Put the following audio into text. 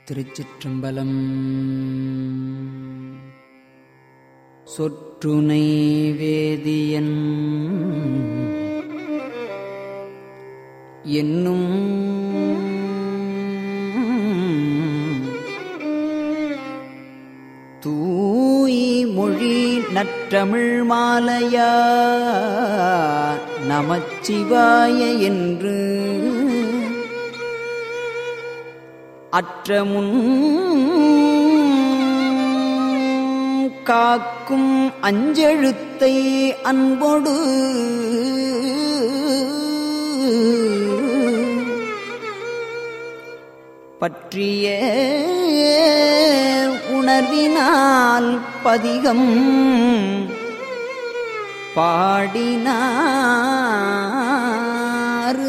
திருச்சிற்றம்பலம் சொற்றுனை வேதியன் என்னும் தூய் மொழி நற்றமிழ் மாலையா நமச்சிவாய என்று அற்றமுன் காக்கும் அஞ்செழுத்தை அன்பொடு பற்றிய உணர்வினால் பதிகம் பாடினாறு